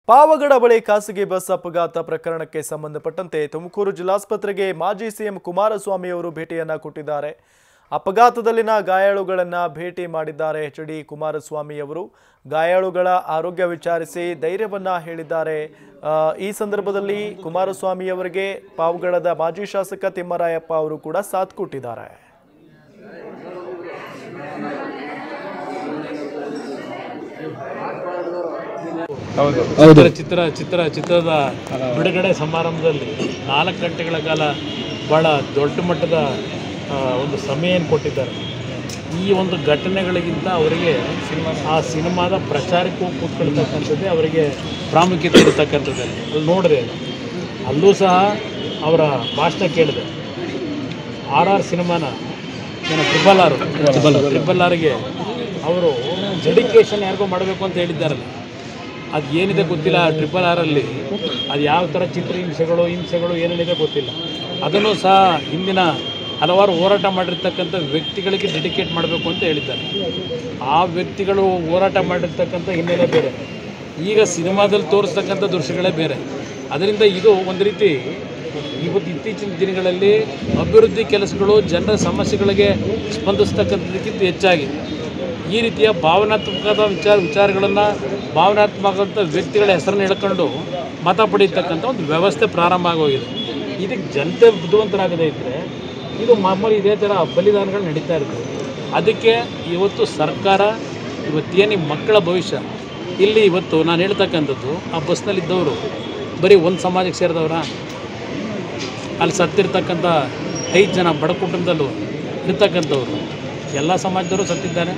ಪಾವಗಡ ಬಳಿ ಖಾಸಗಿ ಬಸ್ ಅಪಘಾತ ಪ್ರಕರಣಕ್ಕೆ ಸಂಬಂಧಪಟ್ಟಂತೆ ತುಮಕೂರು ಜಿಲ್ಲಾಸ್ಪತ್ರೆಗೆ ಮಾಜಿ ಸಿಎಂ ಕುಮಾರಸ್ವಾಮಿ ಅವರು ಭೇಟಿಯನ್ನ ಕೊಟ್ಟಿದ್ದಾರೆ ಅಪಘಾತದಲ್ಲಿನ ಗಾಯಾಳುಗಳನ್ನ ಭೇಟಿ ಮಾಡಿದ್ದಾರೆ ಎಚ್ ಡಿ ಕುಮಾರಸ್ವಾಮಿ ಅವರು ಗಾಯಾಳುಗಳ ಆರೋಗ್ಯ ವಿಚಾರಿಸಿ ಧೈರ್ಯವನ್ನ ಹೇಳಿದ್ದಾರೆ ಆ, ಈ ಸಂದರ್ಭದಲ್ಲಿ ಕುಮಾರಸ್ವಾಮಿ ಅವರಿಗೆ ಪಾವಗಡದ ಮಾಜಿ ಶಾಸಕ ತಿಮ್ಮರಾಯಪ್ಪ ಅವರು ಕೂಡ ಸಾಥ್ ಕೊಟ್ಟಿದ್ದಾರೆ ಹೌದು ಚಿತ್ರ ಚಿತ್ರ ಚಿತ್ರ ಚಿತ್ರದ ಬಿಡುಗಡೆ ಸಮಾರಂಭದಲ್ಲಿ ನಾಲ್ಕು ಗಂಟೆಗಳ ಕಾಲ ಭಾಳ ದೊಡ್ಡ ಮಟ್ಟದ ಆ, ಒಂದು ಸಮಯವನ್ನು ಕೊಟ್ಟಿದ್ದಾರೆ ಈ ಒಂದು ಘಟನೆಗಳಿಗಿಂತ ಅವರಿಗೆ ಆ ಸಿನಿಮಾದ ಪ್ರಚಾರಕ್ಕೂ ಕೂತ್ಕೊಳ್ತಕ್ಕಂಥದ್ದೇ ಅವರಿಗೆ ಪ್ರಾಮುಖ್ಯತೆ ಇರತಕ್ಕಂಥದ್ದು ಅಲ್ಲಿ ನೋಡ್ರಿ ಅದು. ಅಲ್ಲೂ ಸಹ ಅವರ ಭಾಷಣ ಕೇಳಿದೆ ಆರ್ ಆರ್ ಸಿನಿಮಾನ ಏನು ಟ್ರಿಬಲ್ ಆರ್ ಟ್ರಿಬಲ್ ಆರ್ಗೆ ಅವರು ಡೆಡಿಕೇಶನ್ ಯಾರಿಗೋ ಮಾಡಬೇಕು ಅಂತ ಹೇಳಿದ್ದಾರಲ್ಲ ಅದು ಏನಿದೆ ಗೊತ್ತಿಲ್ಲ ಟ್ರಿಪಲ್ ಆರಲ್ಲಿ ಅದು ಯಾವ ಥರ ಚಿತ್ರ ಹಿಂಸೆಗಳು ಹಿಂಸೆಗಳು ಏನೇನಿದೆ ಗೊತ್ತಿಲ್ಲ ಅದನ್ನು ಸಹ ಹಿಂದಿನ ಹಲವಾರು ಹೋರಾಟ ಮಾಡಿರ್ತಕ್ಕಂಥ ವ್ಯಕ್ತಿಗಳಿಗೆ ಡೆಡಿಕೇಟ್ ಮಾಡಬೇಕು ಅಂತ ಹೇಳಿದ್ದಾರೆ ಆ ವ್ಯಕ್ತಿಗಳು ಹೋರಾಟ ಮಾಡಿರ್ತಕ್ಕಂಥ ಹಿನ್ನೆಲೆ ಬೇರೆ ಈಗ ಸಿನಿಮಾದಲ್ಲಿ ತೋರಿಸ್ತಕ್ಕಂಥ ದೃಶ್ಯಗಳೇ ಬೇರೆ ಅದರಿಂದ ಇದು ಒಂದು ರೀತಿ ಇವತ್ತು ಇತ್ತೀಚಿನ ದಿನಗಳಲ್ಲಿ ಅಭಿವೃದ್ಧಿ ಕೆಲಸಗಳು ಜನರ ಸಮಸ್ಯೆಗಳಿಗೆ ಸ್ಪಂದಿಸ್ತಕ್ಕಂಥದಕ್ಕಿಂತ ಹೆಚ್ಚಾಗಿ ಈ ರೀತಿಯ ಭಾವನಾತ್ಮಕದ ವಿಚಾರ ವಿಚಾರಗಳನ್ನು ಭಾವನಾತ್ಮಕಂಥ ವ್ಯಕ್ತಿಗಳ ಹೆಸರನ್ನು ಹೇಳ್ಕೊಂಡು ಮತ ಪಡೀತಕ್ಕಂಥ ಒಂದು ವ್ಯವಸ್ಥೆ ಪ್ರಾರಂಭ ಆಗೋಗಿದೆ ಇದಕ್ಕೆ ಜನತೆ ಬುದ್ಧಿವಂತರಾಗದೇ ಇದ್ದರೆ ಇದು ಮಾಮೂಲಿ ಇದೇ ಥರ ಬಲಿದಾನಗಳು ನಡೀತಾ ಇರ್ತವೆ ಅದಕ್ಕೆ ಇವತ್ತು ಸರ್ಕಾರ ಇವತ್ತೇನು ಈ ಮಕ್ಕಳ ಭವಿಷ್ಯ ಇಲ್ಲಿ ಇವತ್ತು ನಾನು ಹೇಳ್ತಕ್ಕಂಥದ್ದು ಆ ಬಸ್ನಲ್ಲಿದ್ದವರು ಬರೀ ಒಂದು ಸಮಾಜಕ್ಕೆ ಸೇರಿದವರ ಅಲ್ಲಿ ಸತ್ತಿರ್ತಕ್ಕಂಥ ಐದು ಜನ ಬಡ ಕುಟುಂಬದಲ್ಲೂ ಇರ್ತಕ್ಕಂಥವ್ರು ಎಲ್ಲ ಸಮಾಜದವರು ಸತ್ತಿದ್ದಾರೆ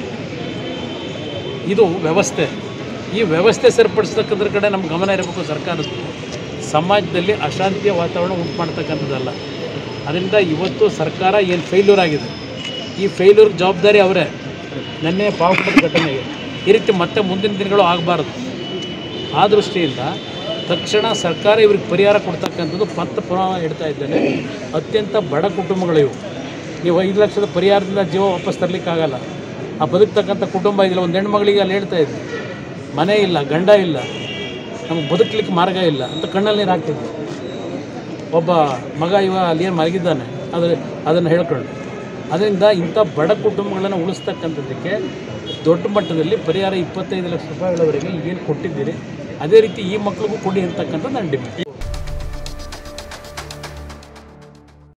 ಇದು ವ್ಯವಸ್ಥೆ ಈ ವ್ಯವಸ್ಥೆ ಸರಿಪಡಿಸ್ತಕ್ಕಂಥದ್ರ ಕಡೆ ನಮ್ಮ ಗಮನ ಇರಬೇಕು ಸರ್ಕಾರದ್ದು ಸಮಾಜದಲ್ಲಿ ಅಶಾಂತಿಯ ವಾತಾವರಣ ಉಂಟು ಮಾಡ್ತಕ್ಕಂಥದ್ದಲ್ಲ ಅದರಿಂದ ಇವತ್ತು ಸರ್ಕಾರ ಏನು ಫೇಲ್ಯೂರ್ ಆಗಿದೆ ಈ ಫೇಲ್ಯೂರ್ ಜವಾಬ್ದಾರಿ ಅವರೇ ನೆನ್ನೆ ಪಾವಗಡದ ಘಟನೆಗೆ ಈ ರೀತಿ ಮತ್ತೆ ಮುಂದಿನ ದಿನಗಳು ಆಗಬಾರ್ದು ಆ ದೃಷ್ಟಿಯಿಂದ ತಕ್ಷಣ ಸರ್ಕಾರ ಇವ್ರಿಗೆ ಪರಿಹಾರ ಕೊಡ್ತಕ್ಕಂಥದ್ದು ಪತ್ತ ಪುನಃ ಹೇಳ್ತಾ ಇದ್ದೇನೆ ಅತ್ಯಂತ ಬಡ ಕುಟುಂಬಗಳಿವು ನೀವು ಐದು ಲಕ್ಷದ ಪರಿಹಾರದಿಂದ ಜೀವ ವಾಪಸ್ ತರಲಿಕ್ಕಾಗಲ್ಲ ಆ ಬದುಕ್ತಕ್ಕಂಥ ಕುಟುಂಬ ಇದಿಲ್ಲ ಒಂದು ಹೆಣ್ಮಗಳಿಗೆ ಅಲ್ಲಿ ಹೇಳ್ತಾ ಇದ್ದೆ ಮನೆ ಇಲ್ಲ ಗಂಡ ಇಲ್ಲ ನಮಗೆ ಬದುಕಲಿಕ್ಕೆ ಮಾರ್ಗ ಇಲ್ಲ ಅಂತ ಕಣ್ಣಲ್ಲಿ ನೀರು ಹಾಕ್ತಿದ್ವಿ ಒಬ್ಬ ಮಗ ಇವ ಅಲ್ಲಿ ಏನು ಮಲಗಿದ್ದಾನೆ ಅದು ಅದನ್ನು ಹೇಳ್ಕೊಂಡು ಅದರಿಂದ ಇಂಥ ಬಡ ಕುಟುಂಬಗಳನ್ನು ಉಳಿಸ್ತಕ್ಕಂಥದ್ದಕ್ಕೆ ದೊಡ್ಡ ಮಟ್ಟದಲ್ಲಿ ಪರಿಹಾರ ಇಪ್ಪತ್ತೈದು ಲಕ್ಷ ರೂಪಾಯಿಗಳವರೆಗೆ ಈಗೇನು ಕೊಟ್ಟಿದ್ದೀರಿ ಅದೇ ರೀತಿ ಈ ಮಕ್ಳಿಗೂ ಕೊಡಿ ಅಂತಕ್ಕಂಥದ್ದು ನನ್ನ ಡಿಮ್ಯಾಂಡ್